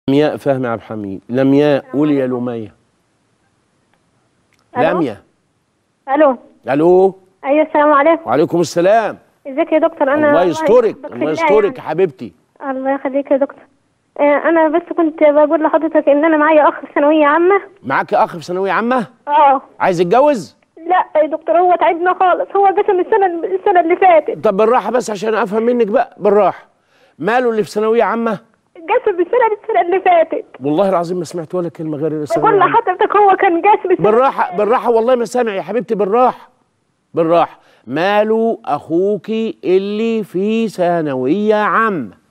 لمياء فهمي عبد الحميد لمياء قولي يا لمية ألو؟ لمياء الو الو ايوه السلام عليكم وعليكم السلام ازيك يا دكتور انا الله والله يسترك بحبك في الله الله يسترك يا حبيبتي يعني. الله يخليك يا دكتور آه، انا بس كنت بقول لحضرتك ان انا معايا اخ في ثانويه عامه معاك اخ في ثانويه عامه اه عايز يتجوز لا يا دكتور هو تعبنا خالص هو قسم السنه السنه اللي فاتت طب بالراحه بس عشان افهم منك بقى بالراحه ماله اللي في ثانويه عامه قسم السنه السنه اللي فاتت والله العظيم ما سمعت ولا كلمه غير بقول الثانويه العامة. لحضرتك هو كان قاسم السنه بالراحه بالراحه والله ما سامع يا حبيبتي بالراحه بالراحه ماله اخوكي اللي في ثانويه عامه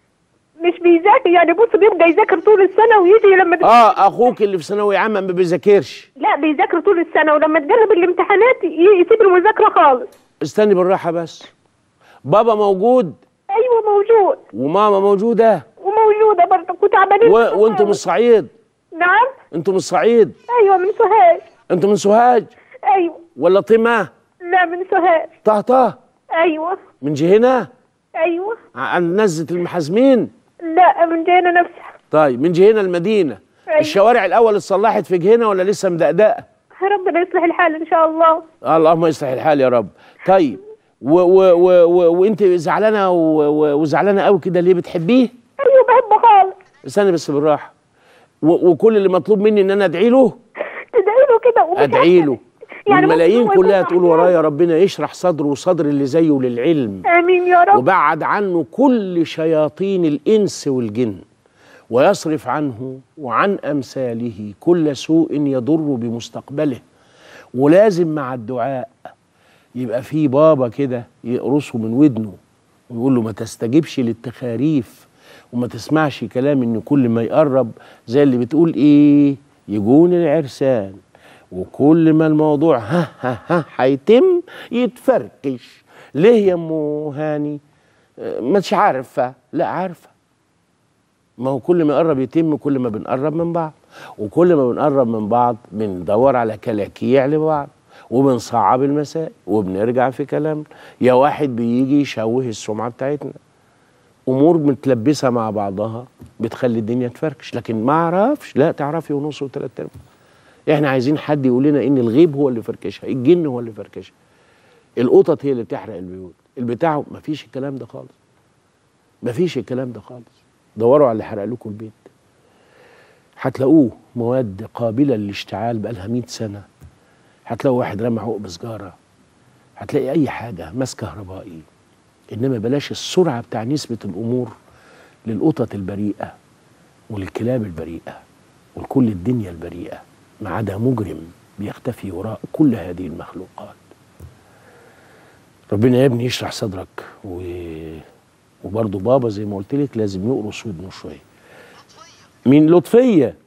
مش بيذاكر يعني بص بيبقى يذاكر طول السنه ويجي لما اه اخوك اللي في ثانويه عامه ما بيذاكرش لا بيذاكر طول السنه ولما تجرب الامتحانات ي- يسيب المذاكره خالص استني بالراحه بس بابا موجود ايوه موجود وماما موجوده وموجوده برضه وتعبانين و... وانتم من الصعيد نعم انتم من الصعيد ايوه من سوهاج انتم من سوهاج ايوه ولا طماه لا من سوهاج طهطاه ايوه من جهنه ايوه عن نزة المحازمين لا من جهنة نفسها طيب من جهنه المدينه أيوة. الشوارع الاول اتصلحت في جهنه ولا لسه مدقدقه ربنا يصلح الحال ان شاء الله اللهم يصلح الحال يا رب طيب و و و و وانت زعلانه و و وزعلانه قوي كده ليه بتحبيه ايوه بحبه خالص استني بس بالراحه و وكل اللي مطلوب مني ان انا ادعي له تدعي له كده ومش ادعي عارفة- له يعني والملايين ممكن هو كلها يكون تقول أحيانا. ورايا ربنا يشرح صدره وصدر اللي زيه للعلم امين يا رب وبعد عنه كل شياطين الإنس والجن ويصرف عنه وعن أمثاله كل سوء يضر بمستقبله ولازم مع الدعاء يبقى في بابا كده يقرصه من ودنه ويقول له ما تستجبش للتخاريف وما تسمعش كلام ان كل ما يقرب زي اللي بتقول ايه يجون العرسان وكل ما الموضوع ها ها ها هيتم يتفركش ليه يا ام هاني آه، مش عارفه لا عارفه ما هو كل ما يقرب يتم كل ما بنقرب من بعض وكل ما بنقرب من بعض بندور على كلاكيع لبعض وبنصعب المسائل وبنرجع في كلامنا يا واحد بيجي يشوه السمعه بتاعتنا امور متلبسه مع بعضها بتخلي الدنيا تفركش لكن ما اعرفش لا تعرفي ونص وثلاث ارباع احنا عايزين حد يقول لنا ان الغيب هو اللي فركشها الجن هو اللي فركشها القطط هي اللي بتحرق البيوت البتاع مفيش الكلام ده خالص مفيش الكلام ده خالص دوروا على اللي حرق لكم البيت هتلاقوه مواد قابله للاشتعال بقالها 100 سنه هتلاقوا واحد رمى عقب سجاره هتلاقي اي حاجه ماس كهربائي انما بلاش السرعه بتاع نسبه الامور للقطط البريئه وللكلاب البريئه ولكل الدنيا البريئه ما عدا مجرم بيختفي وراء كل هذه المخلوقات ربنا يا ابني يشرح صدرك و... وبرضه بابا زي ما قلت لك لازم يقرص ودنه شويه مين لطفيه